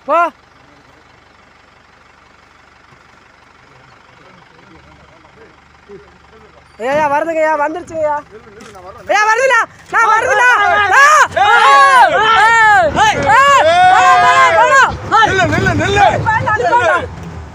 போ ஐயா வருதுங்கய்யா வந்துருச்சுங்கய்யா ஐயா வருதுண்ணா நான் வருதுண்ணா ஆ! ஏய்! ஏய்! போடா, போடா, போடா. நில்லு நில்லு நில்லு வேண்டாம், நீ வேண்டாம்.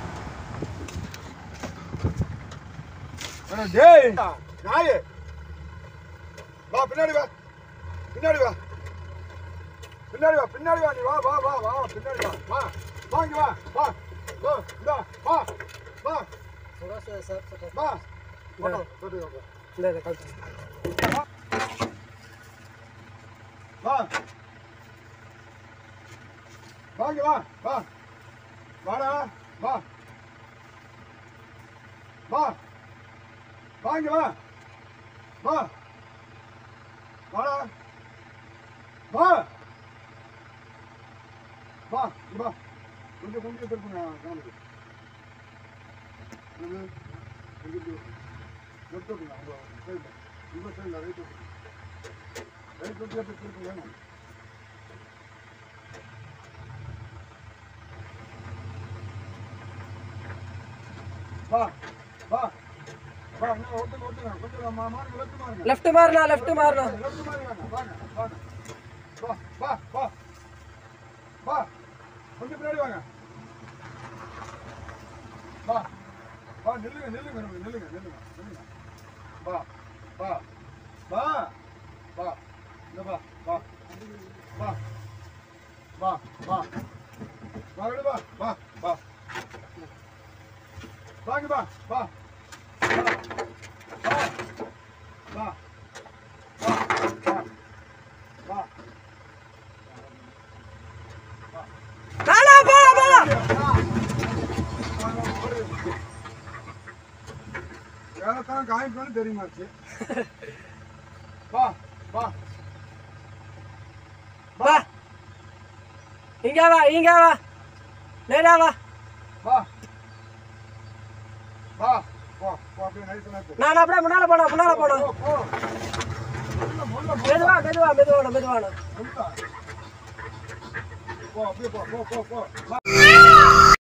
அட டேய் நாயே வா பின்னாடி வா பின்னாடி வா பின்னாடி வா பின்னாடி வா நீ வா வா வா வா பின்னாடி வா வா வா இங்க வா வா வா இந்தா வா வா வா போட்டோ போட்டு வா இந்த, இந்த, கழட்டு. வா வாங்க வா வா வாடா வா வா வாங்க வா வா வாடா வா வா இங்க வா கொஞ்சம் கொஞ்சம் திருப்புங்க காமிக்கு இது இது லெஃப்ட் ஓட்டுங்க உங்க சைடில் உங்கள் சைடில் ரைட் ஓட்டுங்க ரைட் ஓட்டி அப்படி திருப்புங்க வா வா வா இன்னும் ஓட்டுங்க ஓட்டுங்க கொஞ்சம் மா- மாறுங்க லெஃப்ட் மாறுங்க லெஃப்ட் மாறினா லெஃப்ட் மாறினா லெஃப்ட் மாறி வாங்க வாங்க வாங்க வா வா வா வா கொஞ்சம் பின்னாடி வாங்க வா வா நில்லுங்க நில்லுங்க நில்லுங்க நில்லுங்க நில்லுங்க நில்லுங்க வா வா வா வா இந்த வா வா வா வா வா வா விடு வா வா வா வாங்க வா வா வா வா வா வா வா நானா போலாம் போலாம் வேலைத்தான் காமிக்கணும்னு தெரியுமாச்சு வா வா வா இங்க வா இங்க வா நேரா வா வா வா போ போ அப்படியே நைட்டு நைட்டு நான் அப்படியே முன்னால போனா முன்னால போனா போ போ முள்ள முள்ள மெதுவா மெதுவா மெதுவான மெதுவான முள்ள போ அப்படியே போ போ போ போ வா